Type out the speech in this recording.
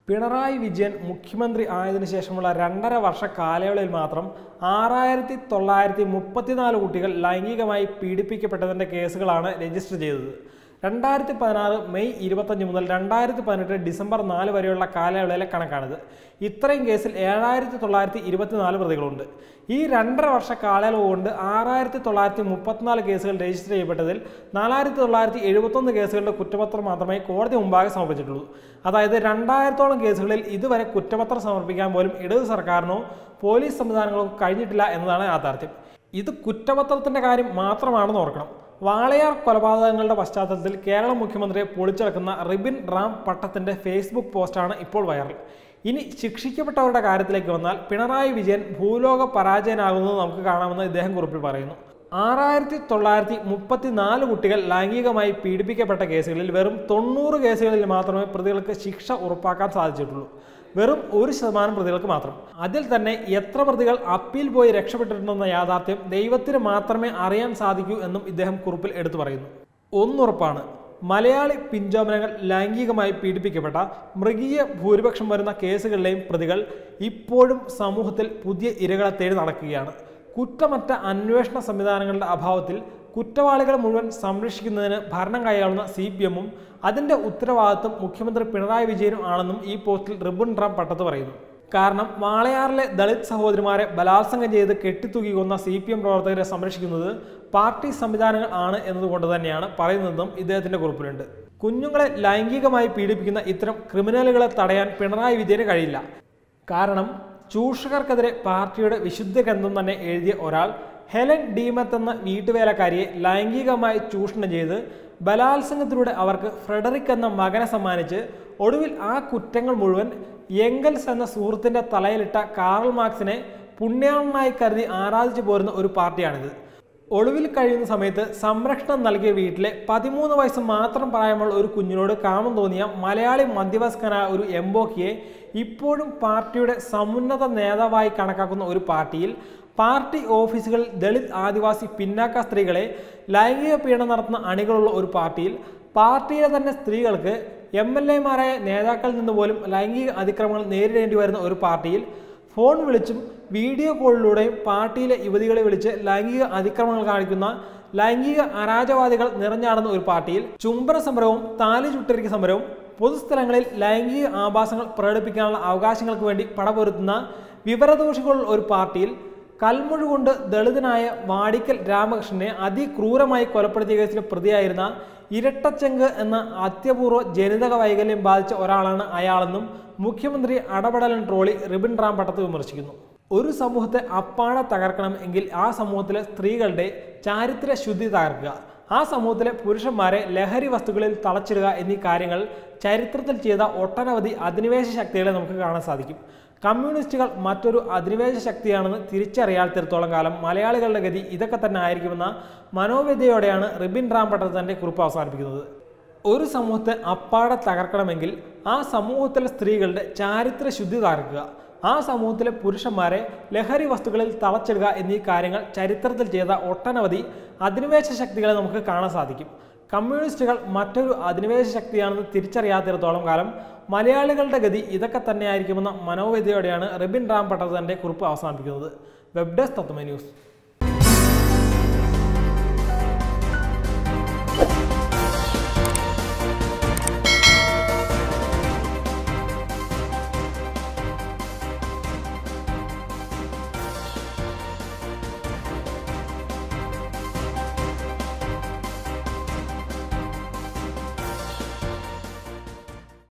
പിണറായി വിജയൻ മുഖ്യമന്ത്രി ആയതിനു ശേഷമുള്ള രണ്ടര വർഷ കാലയളവിൽ മാത്രം ആറായിരത്തി തൊള്ളായിരത്തി മുപ്പത്തിനാല് കുട്ടികൾ ലൈംഗികമായി പീഡിപ്പിക്കപ്പെട്ടതിൻ്റെ കേസുകളാണ് രജിസ്റ്റർ ചെയ്തത് രണ്ടായിരത്തി പതിനാറ് മെയ് ഇരുപത്തഞ്ച് മുതൽ രണ്ടായിരത്തി പതിനെട്ട് ഡിസംബർ നാല് വരെയുള്ള കാലയളവിലെ കണക്കാണിത് ഇത്രയും കേസിൽ ഏഴായിരത്തി തൊള്ളായിരത്തി ഇരുപത്തിനാല് പ്രതികളുണ്ട് ഈ രണ്ടര വർഷ കാലയളവ് കൊണ്ട് ആറായിരത്തി തൊള്ളായിരത്തി മുപ്പത്തിനാല് കേസുകൾ രജിസ്റ്റർ ചെയ്യപ്പെട്ടതിൽ നാലായിരത്തി തൊള്ളായിരത്തി എഴുപത്തൊന്ന് കേസുകളുടെ കുറ്റപത്രം മാത്രമേ കോടതി മുമ്പാകെ സമർപ്പിച്ചിട്ടുള്ളൂ അതായത് രണ്ടായിരത്തോളം കേസുകളിൽ ഇതുവരെ കുറ്റപത്രം സമർപ്പിക്കാൻ പോലും ഇടത് സർക്കാരിനോ പോലീസ് സംവിധാനങ്ങളോ കഴിഞ്ഞിട്ടില്ല എന്നതാണ് യാഥാർത്ഥ്യം ഇത് കുറ്റപത്രത്തിന്റെ കാര്യം മാത്രമാണെന്ന് ഓർക്കണം വാളയാർ കൊലപാതകങ്ങളുടെ പശ്ചാത്തലത്തിൽ കേരള മുഖ്യമന്ത്രിയെ പൊളിച്ചെടുക്കുന്ന റിബിൻ റാം പട്ടത്തിന്റെ ഫേസ്ബുക്ക് പോസ്റ്റാണ് ഇപ്പോൾ വൈറൽ ഇനി ശിക്ഷിക്കപ്പെട്ടവരുടെ കാര്യത്തിലേക്ക് വന്നാൽ പിണറായി വിജയൻ ഭൂലോക പരാജയനാകുന്നത് നമുക്ക് കാണാമെന്ന് ഇദ്ദേഹം കുറിപ്പിൽ പറയുന്നു ആറായിരത്തി തൊള്ളായിരത്തി മുപ്പത്തിനാല് കുട്ടികൾ ലൈംഗികമായി പീഡിപ്പിക്കപ്പെട്ട കേസുകളിൽ വെറും തൊണ്ണൂറ് കേസുകളിൽ മാത്രമേ പ്രതികൾക്ക് ശിക്ഷ ഉറപ്പാക്കാൻ സാധിച്ചിട്ടുള്ളൂ വെറും ഒരു ശതമാനം പ്രതികൾക്ക് മാത്രം അതിൽ തന്നെ എത്ര പ്രതികൾ അപ്പീൽ പോയി രക്ഷപ്പെട്ടിട്ടുണ്ടെന്ന യാഥാർത്ഥ്യം ദൈവത്തിന് മാത്രമേ അറിയാൻ സാധിക്കൂ എന്നും ഇദ്ദേഹം കുറിപ്പിൽ എടുത്തു പറയുന്നു ഒന്നുറപ്പാണ് മലയാളി പിഞ്ചോമനങ്ങൾ ലൈംഗികമായി പീഡിപ്പിക്കപ്പെട്ട മൃഗീയ ഭൂരിപക്ഷം വരുന്ന കേസുകളിലെയും പ്രതികൾ ഇപ്പോഴും സമൂഹത്തിൽ പുതിയ ഇരകളെ തേടി നടക്കുകയാണ് കുറ്റമറ്റ അന്വേഷണ സംവിധാനങ്ങളുടെ അഭാവത്തിൽ കുറ്റവാളികളെ മുഴുവൻ സംരക്ഷിക്കുന്നതിന് ഭരണം കൈയാളുന്ന സി പി എമ്മും അതിന്റെ ഉത്തരവാദിത്വം മുഖ്യമന്ത്രി പിണറായി വിജയനും ആണെന്നും ഈ പോസ്റ്റിൽ റിബൺ റാം പട്ടത്ത് പറയുന്നു കാരണം വാളയാറിലെ ദളിത് സഹോദരിമാരെ ബലാത്സംഗം ചെയ്ത് കെട്ടിത്തൂക്കി കൊന്ന സി പി എം പ്രവർത്തകരെ സംരക്ഷിക്കുന്നത് പാർട്ടി സംവിധാനങ്ങൾ ആണ് എന്നതുകൊണ്ട് തന്നെയാണ് പറയുന്നതെന്നും ഇദ്ദേഹത്തിന്റെ കുറിപ്പിലുണ്ട് കുഞ്ഞുങ്ങളെ ലൈംഗികമായി പീഡിപ്പിക്കുന്ന ഇത്തരം ക്രിമിനലുകളെ തടയാൻ പിണറായി വിജയന് കഴിയില്ല കാരണം ചൂഷകർക്കെതിരെ പാർട്ടിയുടെ വിശുദ്ധ ഗ്രന്ഥം തന്നെ എഴുതിയ ഒരാൾ ഹെലൻ ഡീമത്ത് എന്ന വീട്ടുവേലക്കാരിയെ ലൈംഗികമായി ചൂഷണം ചെയ്ത് ബലാത്സംഗത്തിലൂടെ അവർക്ക് ഫ്രെഡറിക് എന്ന മകനെ സമ്മാനിച്ച് ഒടുവിൽ ആ കുറ്റങ്ങൾ മുഴുവൻ എങ്കൽസ് എന്ന സുഹൃത്തിന്റെ തലയിലിട്ട കാറൽ മാർക്സിനെ പുണ്യാളനായി കരുതി ആരാധിച്ചു പോരുന്ന ഒരു പാർട്ടിയാണിത് ഒളിവിൽ കഴിയുന്ന സമയത്ത് സംരക്ഷണം നൽകിയ വീട്ടിലെ പതിമൂന്ന് വയസ്സ് മാത്രം പ്രായമുള്ള ഒരു കുഞ്ഞിനോട് കാമം തോന്നിയ മലയാളി മധ്യവയസ്കനായ ഒരു എംബോക്കിയെ ഇപ്പോഴും പാർട്ടിയുടെ സമുന്നത നേതാവായി കണക്കാക്കുന്ന ഒരു പാർട്ടിയിൽ പാർട്ടി ഓഫീസുകളിൽ ദളിത് ആദിവാസി പിന്നാക്ക സ്ത്രീകളെ ലൈംഗിക പീഡനം നടത്തുന്ന അണികളുള്ള ഒരു പാർട്ടിയിൽ പാർട്ടിയിലെ തന്നെ സ്ത്രീകൾക്ക് എം എൽ എമാരായ നേതാക്കളിൽ നിന്ന് പോലും ലൈംഗിക അതിക്രമങ്ങൾ നേരിടേണ്ടി വരുന്ന ഒരു പാർട്ടിയിൽ ഫോൺ വിളിച്ചും വീഡിയോ കോളിലൂടെയും പാർട്ടിയിലെ യുവതികളെ വിളിച്ച് ലൈംഗിക അതിക്രമങ്ങൾ കാണിക്കുന്ന ലൈംഗിക അരാജവാദികൾ നിറഞ്ഞാടുന്ന ഒരു പാർട്ടിയിൽ ചുംബന സമരവും താലി ചുട്ടരിക്ക സമരവും പൊതുസ്ഥലങ്ങളിൽ ലൈംഗിക ആഭാസങ്ങൾ പ്രകടിപ്പിക്കാനുള്ള അവകാശങ്ങൾക്ക് വേണ്ടി പടപൊരുത്തുന്ന വിവരദോഷികളുള്ള ഒരു പാർട്ടിയിൽ കൽമുഴു കൊണ്ട് ദളിതനായ വാടിക്കൽ രാമകൃഷ്ണനെ അതിക്രൂരമായി കൊലപ്പെടുത്തിയ കേസിലെ പ്രതിയായിരുന്ന ഇരട്ടച്ചെങ്ക് എന്ന അത്യപൂർവ്വ ജനിതക വൈകല്യം ബാധിച്ച ഒരാളാണ് അയാളെന്നും മുഖ്യമന്ത്രി അടപടലൻ ട്രോളി റിബിൻ റാം പട്ടത്ത് വിമർശിക്കുന്നു ഒരു സമൂഹത്തെ അപ്പാടെ തകർക്കണം എങ്കിൽ ആ സമൂഹത്തിലെ സ്ത്രീകളുടെ ചാരിത്ര ശുദ്ധി തകർക്കുക ആ സമൂഹത്തിലെ പുരുഷന്മാരെ ലഹരി വസ്തുക്കളിൽ തളച്ചിടുക എന്നീ കാര്യങ്ങൾ ചരിത്രത്തിൽ ചെയ്ത ഒട്ടനവധി അധിനിവേശ ശക്തികളെ നമുക്ക് കാണാൻ സാധിക്കും കമ്മ്യൂണിസ്റ്റുകൾ മറ്റൊരു അധിനിവേശ ശക്തിയാണെന്ന് തിരിച്ചറിയാത്തിടത്തോളം കാലം മലയാളികളുടെ ഗതി ഇതൊക്കെ തന്നെ ആയിരിക്കുമെന്ന മനോവ്യതയോടെയാണ് റിബിൻ റാം പട്ടത്ത് തന്റെ കുറിപ്പ് അവസാനിപ്പിക്കുന്നത് ഒരു സമൂഹത്തെ അപ്പാടെ തകർക്കണമെങ്കിൽ ആ സമൂഹത്തിലെ സ്ത്രീകളുടെ ചാരിത്ര ശുദ്ധി തകർക്കുക ആ സമൂഹത്തിലെ പുരുഷന്മാരെ ലഹരി വസ്തുക്കളിൽ തളച്ചിടുക എന്നീ കാര്യങ്ങൾ ചരിത്രത്തിൽ ചെയ്ത ഒട്ടനവധി അധിനിവേശ ശക്തികളെ നമുക്ക് കാണാൻ സാധിക്കും കമ്മ്യൂണിസ്റ്റുകൾ മറ്റൊരു അധിനിവേശ ശക്തിയാണെന്ന് തിരിച്ചറിയാത്തിടത്തോളം കാലം മലയാളികളുടെ ഗതി ഇതൊക്കെ തന്നെയായിരിക്കുമെന്ന മനോവ്യതയോടെയാണ് റിബിൻ റാം പട്ടത് തന്റെ കുറിപ്പ് അവസാനിപ്പിക്കുന്നത് വെബ് ഡെസ്ക് തത്വമ ന്യൂസ്